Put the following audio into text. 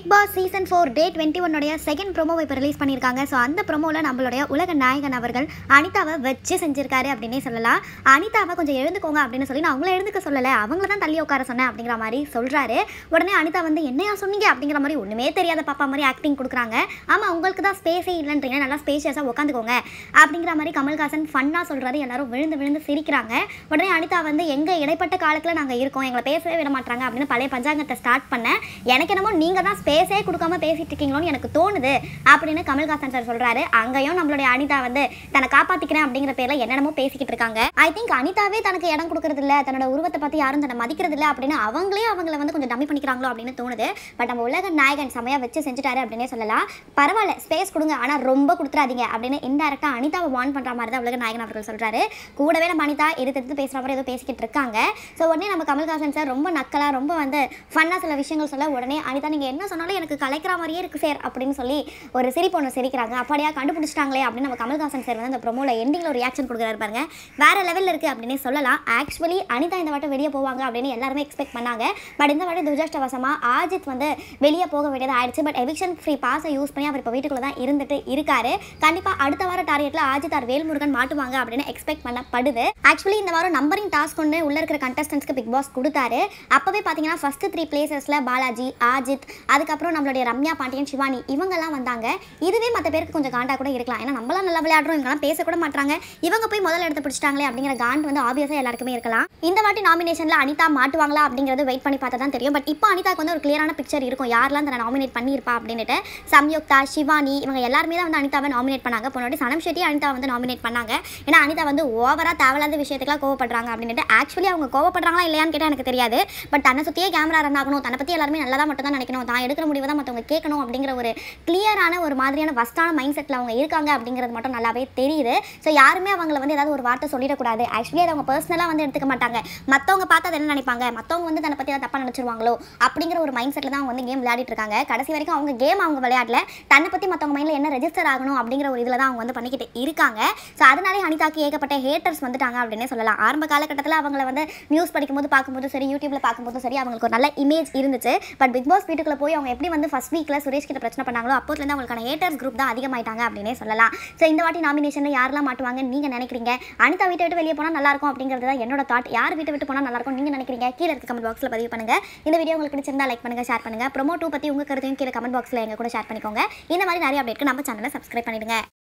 big Boss season four day twenty ஒன்னுடைய second ப்ரோமோவை இப்போ ரிலீஸ் பண்ணியிருக்காங்க ஸோ அந்த ப்ரோமோவில் நம்மளுடைய உலக நாயகன் அவர்கள் அனிதாவை வச்சு செஞ்சிருக்காரு அப்படின்னே சொல்லலாம் அனிதாவை கொஞ்சம் எழுந்துக்கோங்க அப்படின்னு சொல்லி நான் அவங்கள எழுந்துக்க சொல்லலை அவங்கள தான் தள்ளி உட்கார சொன்னேன் அப்படிங்கிற மாதிரி சொல்கிறாரு உடனே அனிதா வந்து என்னையா சொன்னீங்க அப்படிங்கிற மாதிரி ஒன்றுமே தெரியாத பாப்பா மாதிரி ஆக்டிங் கொடுக்குறாங்க ஆமாம் உங்களுக்கு தான் ஸ்பேஸே இல்லைன்றீங்க நல்லா ஸ்பேஷியஸாக உட்காந்துக்கோங்க அப்படிங்கிற மாதிரி கமல்ஹாசன் ஃபன்னாக சொல்கிறாரு எல்லாரும் விழுந்து விழுந்து சிரிக்கிறாங்க உடனே அனிதா வந்து எங்கள் இடைப்பட்ட காலத்தில் நாங்கள் இருக்கோம் எங்களை பேசவே விட மாட்டாங்க அப்படின்னு பழைய பஞ்சாங்கத்தை ஸ்டார்ட் பண்ணேன் எனக்கு என்னமோ நீங்கள் தான் ஸ்பேஸே கொடுக்காம பேசிட்டு இருக்கீங்களோன்னு எனக்கு தோணுது அப்படின்னு கமல்ஹாசன் சார் சொல்கிறாரு அங்கேயும் நம்மளுடைய அனிதா வந்து தன்னை காப்பாற்றிக்கிறேன் அப்படிங்கிற பேரில் என்னென்னமோ பேசிக்கிட்டு இருக்காங்க ஐ திங்க் அனிதாவே தனக்கு இடம் கொடுக்கறது இல்ல தன்னோட உருவத்தை பற்றி யாரும் தன்னை மதிக்கிறது இல்லை அப்படின்னு அவங்களே அவங்கள வந்து கொஞ்சம் டம்மி பண்ணிக்கிறாங்களோ அப்படின்னு தோணுது பட் நம்ம உலக நாயகன் செமையாக வச்சு செஞ்சுட்டாரு அப்படின்னே சொல்லலாம் பரவாயில்ல ஸ்பேஸ் கொடுங்க ஆனால் ரொம்ப கொடுத்துறாதீங்க அப்படின்னு இன்டெரக்டாக அனிதாவை வார்ன் பண்ணுற மாதிரி தான் உலக நாயகன் அவர்கள் சொல்கிறாரு கூடவே நம்ம அனிதா எடுத்து எடுத்து பேசுகிற மாதிரி ஏதோ பேசிக்கிட்டு இருக்காங்க ஸோ உடனே நம்ம கமல்ஹாசன் சார் ரொம்ப நக்கலாக ரொம்ப வந்து ஃபன்னாக சில விஷயங்கள் சொல்ல உடனே அனிதா நீங்கள் என்ன சொன்னாலும் எனக்கு கலைக்கிற மாதிரியே இருக்குது சார் அப்படின்னு சொல்லி ஒரு சிரிப்பு ஒன்று சிரிக்கிறாங்க அப்படியா கண்டுபிடிச்சிட்டாங்களே அப்படின்னு நம்ம கமல்ஹாசன் சார் வந்து அந்த ப்ரோமோவில் எண்டிங்கில் ஒரு ரியாக்ஷன் கொடுக்குறாரு பாருங்க வேற லெவலில் இருக்குது அப்படின்னே சொல்லலாம் ஆக்சுவலி அனிதா இந்த வாட்டம் வெளியே போவாங்க அப்படின்னு எல்லாருமே எக்ஸ்பெக்ட் பண்ணாங்க பட் இந்த வாட்டி துரஷ்டவசமாக ஆஜித் வந்து வெளியே போக வேண்டியது ஆயிடுச்சு பட் எவிக்ஷன் ஃப்ரீ பாஸை யூஸ் பண்ணி அவர் இப்போ வீட்டுக்குள்ளே தான் இருந்துட்டு இருக்காரு கண்டிப்பாக அடுத்த வார டார்கெட்டில் ஆஜித் ஆர் வேல்முருகன் மாட்டுவாங்க அப்படின்னு எக்ஸ்பெக்ட் பண்ணப்படுது ஆக்சுவலி இந்த வாரம் நம்பரிங் டாஸ்க் ஒன்று உள்ள இருக்கிற கண்டஸ்டன்ஸ்க்கு பிக் பாஸ் கொடுத்தாரு அப்போவே பார்த்தீங்கன்னா ஃபர்ஸ்ட் த்ரீ பிளேசஸில் பாலாஜி ஆஜித் அதுக்கப்புறம் நம்மளுடைய ரம்யா பாண்டியன் சிவானி இவங்கெல்லாம் வந்தாங்க இதுவே மற்ற பேருக்கு கொஞ்சம் காண்டா கூட இருக்கலாம் ஏன்னா நம்மளாம் நல்லா விளையாடுறோம் இவங்கெல்லாம் பேசக்கூட மாட்டாங்க இவங்க போய் முதல்ல எடுத்து பிடிச்சிட்டாங்களே அப்படிங்கிற காண்ட் வந்து ஆப்வியஸாக எல்லாருக்குமே இருக்கலாம் இந்த வாட்டி நாமினேஷனில் அனிதா மாட்டுவாங்களா அப்படிங்கிறது வெயிட் பண்ணி பார்த்தா தான் தெரியும் பட் இப்போ அனிதாக்கு வந்து ஒரு கிளியரான பிக்சர் இருக்கும் யாரெல்லாம் தன்னை நாமினேட் பண்ணியிருப்பா அப்படின்ட்டு சம்யுக்தா சிவானி இவங்க எல்லாருமே தான் வந்து அனிதாவை நாமினேட் பண்ணாங்க பொண்ணாடி சனம் ஷெட்டி அனிதா வந்து நாமினேட் பண்ணாங்க ஏன்னா அனிதா வந்து ஓவராக தேவையில்லாத விஷயத்துக்குலாம் கோவப்படுறாங்க அப்படின்ட்டு ஆக்சுவலி அவங்க கோவப்படுறாங்களா இல்லையான்னு கேட்டால் எனக்கு தெரியாது பட் தன்னை சுற்றியே கேமரா ரன் ஆகணும் தன்னை பற்றி எல்லாருமே நல்லதாக மட்டும் தான் நினைக்கணும் தான் எடுக்கிற முடிவு தான் மற்றவங்க கேட்கணும் அப்படிங்கிற ஒரு கிளியரான ஒரு மாதிரியான ஃபஸ்ட்டான மைண்ட் செட்டில் அவங்க இருக்காங்க அப்படிங்கிறது மட்டும் நல்லாவே தெரியுது ஸோ யாருமே அவங்கள வந்து ஏதாவது ஒரு வார்த்தை சொல்லிடக்கூடாது ஆக்சுவலி அதை அவங்க பர்சனலாக வந்து எடுத்துக்க மாட்டாங்க மற்றவங்க பார்த்தா அதை என்ன நினைப்பாங்க மற்றவங்க வந்து தன்னை பற்றி ஏதாவது தப்பாக நினச்சிருவாங்களோ அப்படிங்கிற ஒரு மைண்ட் செட்டில் தான் அவங்க வந்து கேம் விளையாடிட்டு இருக்காங்க கடைசி வரைக்கும் அவங்க கேம் அவங்க விளையாடல தன்னை பற்றி மற்றவங்க மைண்டில் என்ன ரெஜிஸ்டர் ஆகணும் அப்படிங்கிற ஒரு இதில் தான் அவங்க வந்து பண்ணிக்கிட்டு இருக்காங்க ஸோ அதனாலே அனிதாக்கு ஏகப்பட்ட ஹேட்டர்ஸ் வந்துட்டாங்க அப்படின்னே சொல்லலாம் ஆரம்ப காலகட்டத்தில் அவங்கள வந்து நியூஸ் படிக்கும்போது பார்க்கும்போது சரி யூடியூப்ல பார்க்கும்போது சரி அவங்களுக்கு ஒரு நல்ல இமேஜ் இருந்துச்சு பட் பிக் பாஸ் வீட்டுக்குள்ள போய் அவங்க எப்படி வந்து ஃபர்ஸ்ட் வீக்கில் சுரேஷ் கிட்ட பிரச்சனை பண்ணாங்களோ அப்போதுலேருந்து அவங்களுக்கான ஹேட்டர்ஸ் குரூப் தான் அதிகமாயிட்டாங்க அப்படின்னே சொல்லலாம் ஸோ இந்த வாட்டி நாமினேஷனில் யாரெல்லாம் மாட்டுவாங்கன்னு நீங்கள் நினைக்கிறீங்க அனிதா வீட்டை விட்டு வெளியே போனால் நல்லா இருக்கும் அப்படிங்கிறது தான் என்னோட தாட் யார் வீட்டை விட்டு போனால் நல்லா இருக்கும் நீங்கள் நினைக்கிறீங்க கீழே இருக்க கமெண்ட் பாக்ஸில் பதிவு பண்ணுங்க இந்த வீடியோ உங்களுக்கு பிடிச்சிருந்தா லைக் பண்ணுங்க ஷேர் பண்ணுங்க ப்ரோமோ டூ பற்றி உங்கள் கருத்தையும் கீழே கமெண்ட் பாக்ஸில் எங்க கூட ஷேர் பண்ணிக்கோங்க இந்த மாதிரி நிறைய அப்டேட்க்கு நம்ம சேனலை சப்ஸ்கிரைப் பண்ணிடுங்க